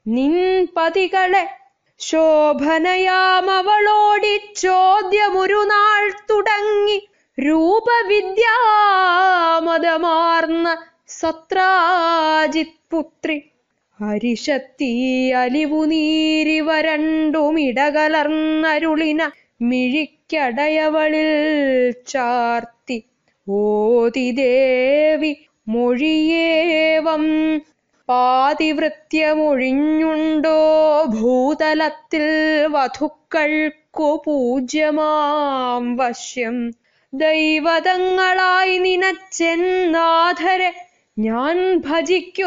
നിൻ പതികളെ ശോഭനയാമവളോടി ചോദ്യമൊരു നാൾ തുടങ്ങി രൂപവിദ്യാമതമാർന്ന സത്രാജിത് പുത്രി ഹരിഷത്തീ അലിവു നീരി വരണ്ടുമിടകലർന്നരുളിന മിഴിക്കടയവളിൽ ചാർത്തി ഓതി ദേവി മൊഴിയേവം പാതിവൃത്യമൊഴിഞ്ഞുണ്ടോ ഭൂതലത്തിൽ വധുക്കൾക്കു പൂജ്യമാം വശ്യം ദൈവതങ്ങളായി നിനച്ചെന്നാഥരെ ഞാൻ ഭജിക്കും